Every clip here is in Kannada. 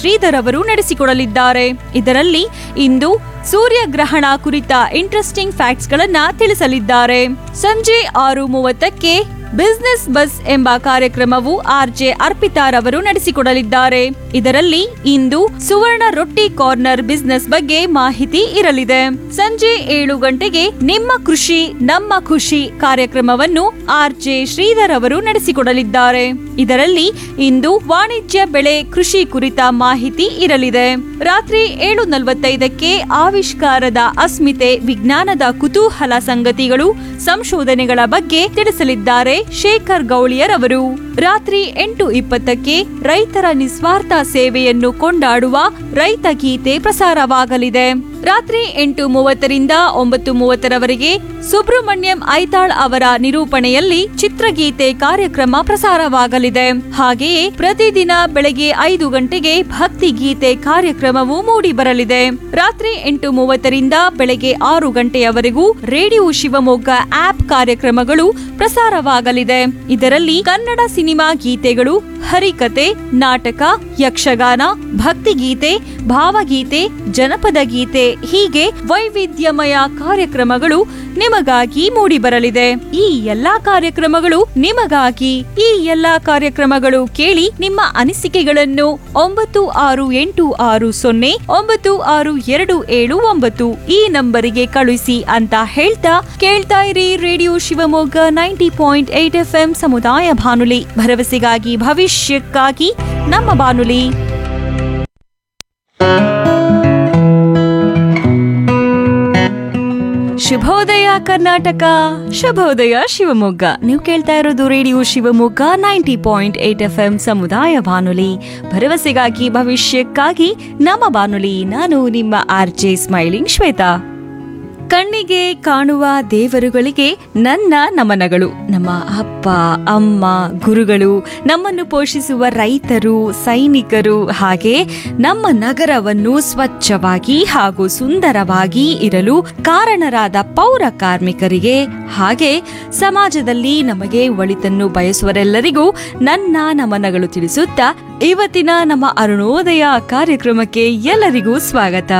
ಶ್ರೀಧರ್ ಅವರು ನಡೆಸಿಕೊಡಲಿದ್ದಾರೆ ಇದರಲ್ಲಿ ಇಂದು ಸೂರ್ಯಗ್ರಹಣ ಕುರಿತ ಇಂಟ್ರೆಸ್ಟಿಂಗ್ ಫ್ಯಾಕ್ಟ್ಸ್ ಗಳನ್ನ ತಿಳಿಸಲಿದ್ದಾರೆ ಸಂಜೆ ಆರು ಮೂವತ್ತಕ್ಕೆ ಬಿಸ್ನೆಸ್ ಬಸ್ ಎಂಬ ಕಾರ್ಯಕ್ರಮವು ಆರ್ಜೆ ಅರ್ಪಿತಾರವರು ನಡೆಸಿಕೊಡಲಿದ್ದಾರೆ ಇದರಲ್ಲಿ ಇಂದು ಸುವರ್ಣ ರೊಟ್ಟಿ ಕಾರ್ನರ್ ಬಿಸ್ನೆಸ್ ಬಗ್ಗೆ ಮಾಹಿತಿ ಇರಲಿದೆ ಸಂಜೆ ಏಳು ಗಂಟೆಗೆ ನಿಮ್ಮ ಕೃಷಿ ನಮ್ಮ ಖುಷಿ ಕಾರ್ಯಕ್ರಮವನ್ನು ಆರ್ಜೆ ಶ್ರೀಧರ್ ಅವರು ನಡೆಸಿಕೊಡಲಿದ್ದಾರೆ ಇದರಲ್ಲಿ ಇಂದು ವಾಣಿಜ್ಯ ಬೆಳೆ ಕೃಷಿ ಕುರಿತ ಮಾಹಿತಿ ಇರಲಿದೆ ರಾತ್ರಿ ಏಳು ನಲವತ್ತೈದಕ್ಕೆ ಆವಿಷ್ಕಾರದ ಅಸ್ಮಿತೆ ವಿಜ್ಞಾನದ ಕುತೂಹಲ ಸಂಗತಿಗಳು ಸಂಶೋಧನೆಗಳ ಬಗ್ಗೆ ತಿಳಿಸಲಿದ್ದಾರೆ ಶೇಖರ್ ಗೌಳಿಯರ್ ಅವರು ರಾತ್ರಿ ಎಂಟು ಇಪ್ಪತ್ತಕ್ಕೆ ರೈತರ ನಿಸ್ವಾರ್ಥ ಸೇವೆಯನ್ನು ಕೊಂಡಾಡುವ ರೈತ ಗೀತೆ ಪ್ರಸಾರವಾಗಲಿದೆ ರಾತ್ರಿ ಎಂಟು ಮೂವತ್ತರಿಂದ ಒಂಬತ್ತು ಮೂವತ್ತರವರೆಗೆ ಸುಬ್ರಹ್ಮಣ್ಯಂ ಐತಾಳ್ ಅವರ ನಿರೂಪಣೆಯಲ್ಲಿ ಚಿತ್ರಗೀತೆ ಕಾರ್ಯಕ್ರಮ ಪ್ರಸಾರವಾಗಲಿದೆ ಹಾಗೆಯೇ ಪ್ರತಿದಿನ ಬೆಳಗ್ಗೆ ಐದು ಗಂಟೆಗೆ ಭಕ್ತಿ ಗೀತೆ ಕಾರ್ಯಕ್ರಮವು ಮೂಡಿ ಬರಲಿದೆ ರಾತ್ರಿ ಎಂಟು ಮೂವತ್ತರಿಂದ ಬೆಳಗ್ಗೆ ಆರು ಗಂಟೆಯವರೆಗೂ ರೇಡಿಯೋ ಶಿವಮೊಗ್ಗ ಆಪ್ ಕಾರ್ಯಕ್ರಮಗಳು ಪ್ರಸಾರವಾಗಲಿದೆ ಇದರಲ್ಲಿ ಕನ್ನಡ ಸಿನಿಮಾ ಗೀತೆಗಳು ಹರಿಕತೆ ನಾಟಕ ಯಕ್ಷಗಾನ ಭಕ್ತಿಗೀತೆ ಭಾವಗೀತೆ ಜನಪದ ಗೀತೆ ಹೀಗೆ ವೈವಿಧ್ಯಮಯ ಕಾರ್ಯಕ್ರಮಗಳು ನಿಮಗಾಗಿ ಮೂಡಿಬರಲಿದೆ ಈ ಎಲ್ಲಾ ಕಾರ್ಯಕ್ರಮಗಳು ನಿಮಗಾಗಿ ಈ ಎಲ್ಲಾ ಕಾರ್ಯಕ್ರಮಗಳು ಕೇಳಿ ನಿಮ್ಮ ಅನಿಸಿಕೆಗಳನ್ನು ಒಂಬತ್ತು ಆರು ಎಂಟು ಆರು ಸೊನ್ನೆ ಒಂಬತ್ತು ಆರು ಎರಡು ಏಳು ಒಂಬತ್ತು ಈ ನಂಬರಿಗೆ ಕಳುಹಿಸಿ ಅಂತ ಹೇಳ್ತಾ ಕೇಳ್ತಾ ಇರಿ radio Shivamogga ninety point eight F M ಸಮುದಾಯ ಬಾನುಲಿ ಭರವಸೆಗಾಗಿ ಭವಿಷ್ಯಕ್ಕಾಗಿ ನಮ್ಮ ಬಾನುಲಿ ಶುಭೋದಯ ಕರ್ನಾಟಕ ಶುಭೋದಯ ಶಿವಮೊಗ್ಗ ನೀವು ಕೇಳ್ತಾ ಇರೋದು radio Shivamogga ninety point eight F M ಸಮುದಾಯ ಬಾನುಲಿ ಭರವಸೆಗಾಗಿ ಭವಿಷ್ಯಕ್ಕಾಗಿ ನಮ್ಮ ಬಾನುಲಿ ನಾನು ನಿಮ್ಮ ಆರ್ ಜೆ ಸ್ಮೈಲಿಂಗ್ ಶ್ವೇತಾ ಕಣ್ಣಿಗೆ ಕಾಣುವ ದೇವರುಗಳಿಗೆ ನನ್ನ ನಮನಗಳು ನಮ್ಮ ಅಪ್ಪ ಅಮ್ಮ ಗುರುಗಳು ನಮ್ಮನ್ನು ಪೋಷಿಸುವ ರೈತರು ಸೈನಿಕರು ಹಾಗೆ ನಮ್ಮ ನಗರವನ್ನು ಸ್ವಚ್ಛವಾಗಿ ಹಾಗೂ ಸುಂದರವಾಗಿ ಇರಲು ಕಾರಣರಾದ ಪೌರ ಕಾರ್ಮಿಕರಿಗೆ ಹಾಗೆ ಸಮಾಜದಲ್ಲಿ ನಮಗೆ ಒಳಿತನ್ನು ಬಯಸುವರೆಲ್ಲರಿಗೂ ನನ್ನ ನಮನಗಳು ತಿಳಿಸುತ್ತಾ ಇವತ್ತಿನ ನಮ್ಮ ಅರುಣೋದಯ ಕಾರ್ಯಕ್ರಮಕ್ಕೆ ಎಲ್ಲರಿಗೂ ಸ್ವಾಗತ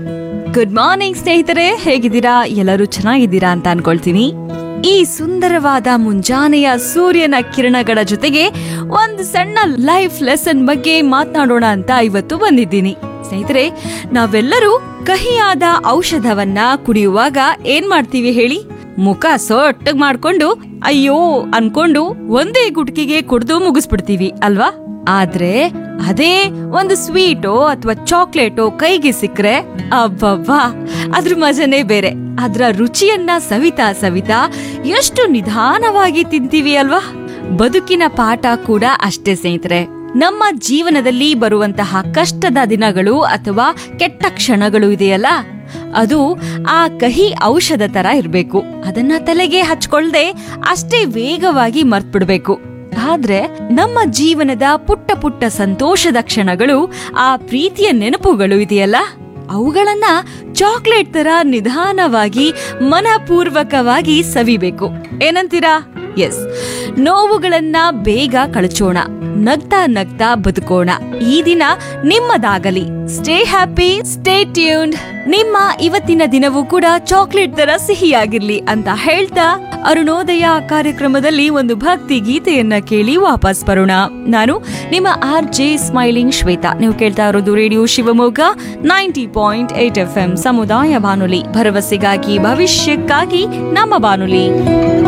ಗುಡ್ ಮಾರ್ನಿಂಗ್ ಸ್ನೇಹಿತರೆ ಹೇಗಿದ್ದೀರಾ ಎಲ್ಲರೂ ಚೆನ್ನಾಗಿದ್ದೀರಾ ಅಂತ ಅನ್ಕೊಳ್ತೀನಿ ಈ ಸುಂದರವಾದ ಮುಂಜಾನೆಯ ಸೂರ್ಯನ ಕಿರಣಗಳ ಜೊತೆಗೆ ಒಂದು ಸಣ್ಣ ಲೈಫ್ ಲೆಸನ್ ಬಗ್ಗೆ ಮಾತನಾಡೋಣ ಅಂತ ಇವತ್ತು ಬಂದಿದ್ದೀನಿ ಸ್ನೇಹಿತರೆ ನಾವೆಲ್ಲರೂ ಕಹಿಯಾದ ಔಷಧವನ್ನ ಕುಡಿಯುವಾಗ ಏನ್ ಮಾಡ್ತೀವಿ ಹೇಳಿ ಮುಖ ಸೊಟ್ಟಗ್ ಮಾಡ್ಕೊಂಡು ಅಯ್ಯೋ ಅನ್ಕೊಂಡು ಒಂದೇ ಗುಟ್ಕಿಗೆ ಕುಡ್ದು ಮುಗಿಸ್ಬಿಡ್ತೀವಿ ಅಲ್ವಾ ಆದ್ರೆ ಅದೇ ಒಂದು ಸ್ವೀಟೋ ಅಥವಾ ಚಾಕ್ಲೇಟೋ ಕೈಗೆ ಸಿಕ್ರೆ ಅಬ್ಬಬ್ಬಾ ಅದ್ರ ಮಜನೇ ಬೇರೆ ಅದ್ರ ರುಚಿಯನ್ನ ಸವಿತಾ ಸವಿತಾ ಎಷ್ಟು ನಿಧಾನವಾಗಿ ತಿಂತೀವಿ ಅಲ್ವಾ ಬದುಕಿನ ಪಾಠ ಕೂಡ ಅಷ್ಟೇ ಸ್ನೇಹಿತರೆ ನಮ್ಮ ಜೀವನದಲ್ಲಿ ಬರುವಂತಹ ಕಷ್ಟದ ದಿನಗಳು ಅಥವಾ ಕೆಟ್ಟ ಕ್ಷಣಗಳು ಇದೆಯಲ್ಲ ಅದು ಆ ಕಹಿ ಔಷಧ ತರ ಇರ್ಬೇಕು ಅದನ್ನ ತಲೆಗೆ ಹಚ್ಕೊಳ್ದೆ ಅಷ್ಟೇ ವೇಗವಾಗಿ ಮರ್ತ್ಬಿಡ್ಬೇಕು ಆದ್ರೆ ನಮ್ಮ ಜೀವನದ ಪುಟ್ಟ ಪುಟ್ಟ ಸಂತೋಷದ ಕ್ಷಣಗಳು ಆ ಪ್ರೀತಿಯ ನೆನಪುಗಳು ಇದೆಯಲ್ಲ ಅವುಗಳನ್ನ ಚಾಕ್ಲೇಟ್ ತರ ನಿಧಾನವಾಗಿ ಮನಪೂರ್ವಕವಾಗಿ ಸವಿಬೇಕು ಏನಂತೀರಾ ಎಸ್ ನೋವುಗಳನ್ನ ಬೇಗ ಕಳಚೋಣ ನಗ್ತಾ ನಗ್ತಾ ಬದುಕೋಣ ಈ ದಿನ ನಿಮ್ಮದಾಗಲಿ ಸ್ಟೇ ಹ್ಯಾಪಿ ಸ್ಟೇ ಟ್ಯೂನ್ಡ್ ನಿಮ್ಮ ಇವತ್ತಿನ ದಿನವೂ ಕೂಡ ಚಾಕ್ಲೇಟ್ ತರ ಸಿಹಿಯಾಗಿರ್ಲಿ ಅಂತ ಹೇಳ್ತಾ ಅರುಣೋದಯ ಕಾರ್ಯಕ್ರಮದಲ್ಲಿ ಒಂದು ಭಕ್ತಿ ಗೀತೆಯನ್ನ ಕೇಳಿ ವಾಪಸ್ ಬರೋಣ ನಾನು ನಿಮ್ಮ ಆರ್ ಜೆ ಸ್ಮೈಲಿಂಗ್ ಶ್ವೇತಾ ನೀವು ಕೇಳ್ತಾ ಇರೋದು radio Shivamogga ninety point eight F M ಸಮುದಾಯ ಬಾನುಲಿ ಭರವಸೆಗಾಗಿ ಭವಿಷ್ಯಕ್ಕಾಗಿ ನಮ್ಮ ಬಾನುಲಿ